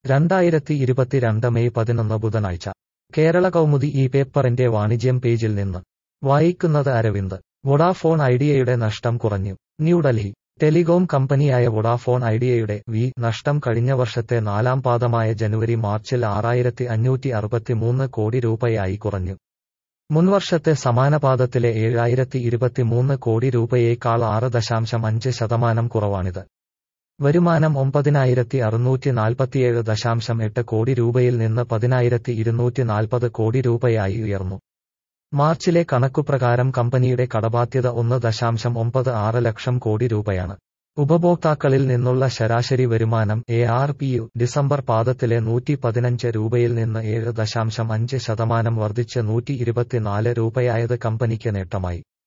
രണ്ടായിരത്തി ഇരുപത്തിരണ്ട് മെയ് പതിനൊന്ന് ബുധനാഴ്ച കേരള കൗമുദി ഈ പേപ്പറിന്റെ വാണിജ്യം പേജിൽ നിന്ന് വായിക്കുന്നത് അരവിന്ദ് വൊഡാഫോൺ ഐഡിയയുടെ നഷ്ടം കുറഞ്ഞു ന്യൂഡൽഹി ടെലികോം കമ്പനിയായ വൊഡാഫോൺ ഐഡിയയുടെ വി നഷ്ടം കഴിഞ്ഞ വർഷത്തെ നാലാം പാദമായ ജനുവരി മാർച്ചിൽ ആറായിരത്തി അഞ്ഞൂറ്റി അറുപത്തിമൂന്ന് കോടി രൂപയായി കുറഞ്ഞു മുൻവർഷത്തെ സമാന പാദത്തിലെ ഏഴായിരത്തി ഇരുപത്തിമൂന്ന് കോടി രൂപയേക്കാൾ ആറ് ദശാംശം അഞ്ച് ശതമാനം കുറവാണിത് വരുമാനം ഒമ്പതിനായിരത്തി അറുന്നൂറ്റി നാൽപ്പത്തിയേഴ് ദശാംശം എട്ട് കോടി രൂപയിൽ നിന്ന് പതിനായിരത്തി ഇരുന്നൂറ്റി നാൽപ്പത് കോടി രൂപയായി ഉയർന്നു മാർച്ചിലെ കണക്കുപ്രകാരം കമ്പനിയുടെ കടബാധ്യത ഒന്ന് ദശാംശം ഒമ്പത് ആറ് ലക്ഷം കോടി രൂപയാണ് ഉപഭോക്താക്കളിൽ നിന്നുള്ള ശരാശരി വരുമാനം A R P U December പാദത്തിലെ നൂറ്റി പതിനഞ്ച് രൂപയിൽ നിന്ന് ഏഴ് ദശാംശം അഞ്ച് ശതമാനം വർദ്ധിച്ച് നൂറ്റി ഇരുപത്തിനാല് രൂപയായത് കമ്പനിക്ക് നേട്ടമായി